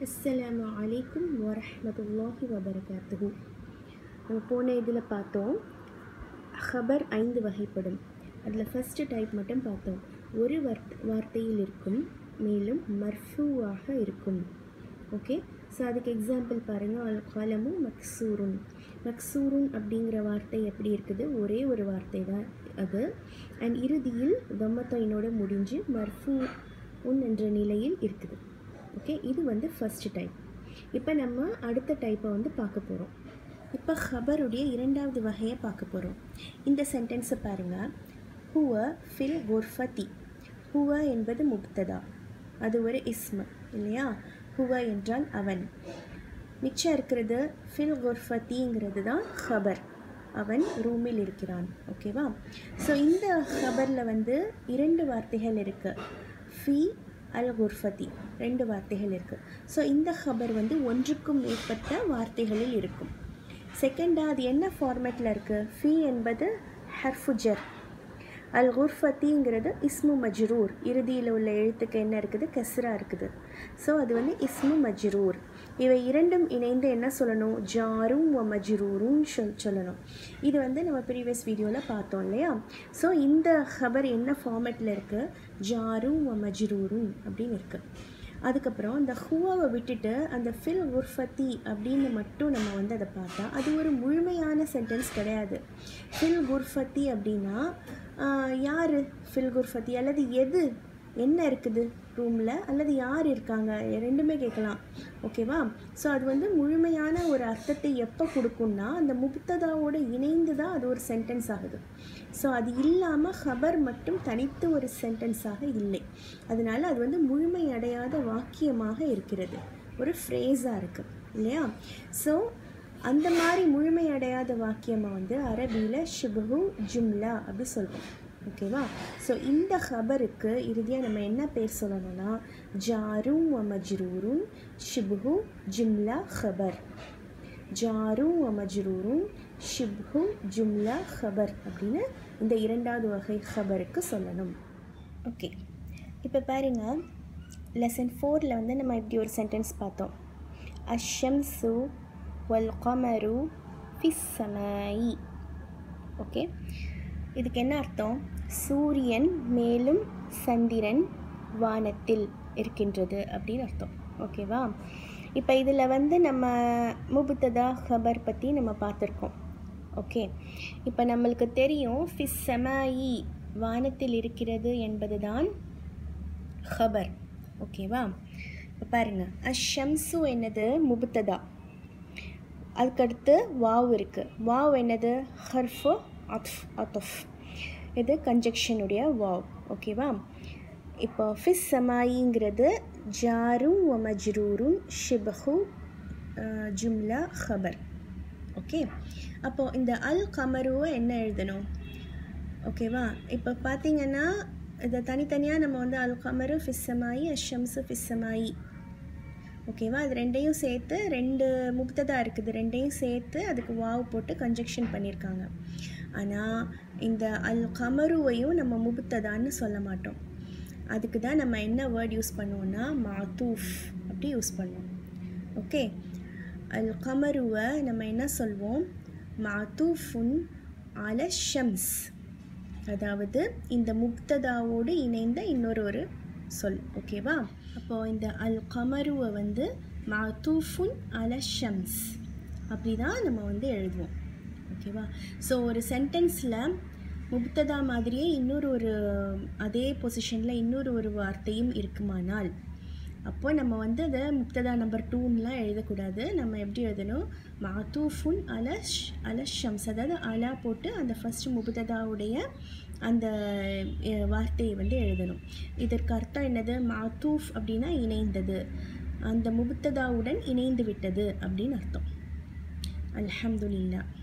அஸ்ஸலாமு அலைக்கும் வரஹ்மத்துல்லாஹி வபரகாத்துஹு நம்ம போன இதில் பார்த்தோம் ஹபர் ஐந்து வகைப்படும் அதில் ஃபஸ்ட்டு டைப் மட்டும் பார்த்தோம் ஒரு வார்த் வார்த்தையில் இருக்கும் மேலும் மர்ஃபூவாக இருக்கும் ஓகே ஸோ அதுக்கு எக்ஸாம்பிள் பாருங்கள் அல் கலமும் மக்சூருன் மக்சூருன் அப்படிங்கிற வார்த்தை எப்படி இருக்குது ஒரே ஒரு வார்த்தை தான் அது அண்ட் இறுதியில் தொம்மத்தைனோட முடிஞ்சு மர்ஃபூ உன் என்ற நிலையில் இருக்குது ஓகே இது வந்து ஃபஸ்ட்டு டைப் இப்போ நம்ம அடுத்த டைப்பை வந்து பார்க்க போகிறோம் இப்போ ஹபருடைய இரண்டாவது வகையை பார்க்க போகிறோம் இந்த சென்டென்ஸை பாருங்கள் ஹுவ ஃபில் குர்ஃபதி ஹுவ என்பது முப்ததா அது ஒரு இஸ்ம இல்லையா ஹுவ என்றால் அவன் மிச்சம் இருக்கிறது ஃபில் குர்ஃபத்திங்கிறது தான் ஹபர் அவன் ரூமில் இருக்கிறான் ஓகேவா ஸோ இந்த ஹபரில் வந்து இரண்டு வார்த்தைகள் இருக்குது ஃபி அல் குர்ஃபதி ரெண்டு வார்த்தைகள் இருக்குது ஸோ இந்த ஹபர் வந்து ஒன்றுக்கும் மேற்பட்ட வார்த்தைகளில் இருக்கும் செகண்டாக அது என்ன ஃபார்மேட்டில் இருக்குது ஃபி என்பது ஹர்ஃபுஜர் அல் குர்ஃபத்திங்கிறது இஸ்மு மஜ்ரூர் இறுதியில் உள்ள எழுத்துக்கு என்ன இருக்குது கஸ்ரா இருக்குது ஸோ அது வந்து இஸ்மு மஜ்ரூர் இவை இரண்டும் இணைந்து என்ன சொல்லணும் ஜாரும் வ மஜ்ரூரும் சொல் சொல்லணும் இது வந்து நம்ம ப்ரீவியஸ் வீடியோவில் பார்த்தோம் இல்லையா ஸோ இந்த ஹபர் என்ன ஃபார்மேட்டில் இருக்குது ஜாரும் வ மஜ்ரூரும் அப்படின்னு இருக்குது அதுக்கப்புறம் அந்த ஹூவாவை விட்டுட்டு அந்த ஃபில் குர்ஃபத்தி அப்படின்னு மட்டும் நம்ம வந்து அதை பார்த்தா அது ஒரு முழுமையான சென்டென்ஸ் கிடையாது ஃபில் குர்ஃபத்தி அப்படின்னா யார் ஃபில் குர்ஃபத்தி அல்லது எது என்ன இருக்குது ரூமில் அல்லது யார் இருக்காங்க ரெண்டுமே கேட்கலாம் ஓகேவா ஸோ அது வந்து முழுமையான ஒரு அர்த்தத்தை எப்போ கொடுக்கும்னா அந்த முப்ததாவோடு இணைந்து தான் அது ஒரு சென்டென்ஸ் ஆகுது ஸோ அது இல்லாமல் ஹபர் மட்டும் தனித்து ஒரு சென்டென்ஸாக இல்லை அதனால் அது வந்து முழுமையடையாத வாக்கியமாக இருக்கிறது ஒரு ஃப்ரேஸாக இருக்குது இல்லையா ஸோ அந்த மாதிரி முழுமையடையாத வாக்கியமாக வந்து அரபியில் ஷிபு ஜும்லா அப்படி சொல்லுவோம் ஓகேவா ஸோ இந்த ஹபருக்கு இறுதியாக நம்ம என்ன பேர் சொல்லணும்னா ஜாரும் வ மஜ்ரூரும் ஷிபு ஜும்லா ஹபர் ஜாரும் வ மஜ்ரூரும் ஷிப்ஹு ஜும்லா ஹபர் அப்படின்னு இந்த இரண்டாவது வகை ஹபருக்கு சொல்லணும் ஓகே இப்போ பாருங்கள் லெசன் ஃபோரில் வந்து நம்ம இப்படி ஒரு சென்டென்ஸ் பார்த்தோம் அஷம்சு வல் கமரு ஃபிஸ்ஸமாயி ஓகே இதுக்கு என்ன அர்த்தம் சூரியன் மேலும் சந்திரன் வானத்தில் இருக்கின்றது அப்படின்னு அர்த்தம் ஓகேவா இப்போ இதில் வந்து நம்ம முபுத்ததா ஹபர் பற்றி நம்ம பார்த்துருக்கோம் ஓகே இப்போ நம்மளுக்கு தெரியும் ஃபிஸ் செமாயி வானத்தில் இருக்கிறது என்பது தான் ஹபர் ஓகேவா இப்போ பாருங்கள் அஷம்சு என்னது முபுத்ததா அதுக்கடுத்து வாவ் இருக்குது வாவ் என்னது ஹர்ஃபு அத்ஃப் அத்தஃப் இது கன்ஜெக்ஷனுடைய வாவ் ஓகேவா இப்போ ஃபிஸ் சமாயிங்கிறது ஜாரும் வ மஜ்ரூரும் ஷிபஹு ஜும்லா ஹபர் ஓகே அப்போது இந்த அல் கமருவை என்ன எழுதணும் ஓகேவா இப்போ பார்த்தீங்கன்னா இதை தனித்தனியாக நம்ம வந்து அல் கமரு ஃபிஸ்ஸமாயி அஷம்சு ஃபிஸ்ஸமாயி ஓகேவா அது ரெண்டையும் சேர்த்து ரெண்டு முப்ததா இருக்குது ரெண்டையும் சேர்த்து அதுக்கு வாவ் போட்டு கன்ஜெக்ஷன் பண்ணியிருக்காங்க ஆனால் இந்த அல் கமருவையும் நம்ம முப்ததான்னு சொல்ல மாட்டோம் அதுக்கு தான் நம்ம என்ன வேர்ட் யூஸ் பண்ணுவோம்னா மாத்தூஃப் அப்படி யூஸ் பண்ணுவோம் ஓகே அல் கமருவை நம்ம என்ன சொல்வோம் மாத்தூஃபுன் அல ஷம்ஸ் அதாவது இந்த முக்ததாவோடு இணைந்த இன்னொரு ஒரு சொல் ஓகேவா அப்போது இந்த அல் கமருவை வந்து மாத்தூஃபுன் அல ஷம்ஸ் அப்படி தான் நம்ம வந்து எழுதுவோம் ஓகேவா ஸோ ஒரு சென்டென்ஸில் முப்ததா மாதிரியே இன்னொரு ஒரு அதே பொசிஷனில் இன்னொரு ஒரு வார்த்தையும் இருக்குமானால் அப்போ நம்ம வந்து அதை முப்ததா நம்பர் டூன்லாம் எழுதக்கூடாது நம்ம எப்படி எழுதணும் மாத்தூஃபுன் அலஷ் அலஷ் ஷம்ஸ் அதாவது அலா போட்டு அந்த ஃபஸ்ட்டு முப்ததாவுடைய அந்த வார்த்தையை வந்து எழுதணும் இதற்கு அர்த்தம் என்னது மாத்தூஃப் அப்படின்னா இணைந்தது அந்த முபுத்ததாவுடன் இணைந்து விட்டது அப்படின்னு அர்த்தம் அல்ஹம்துலில்லா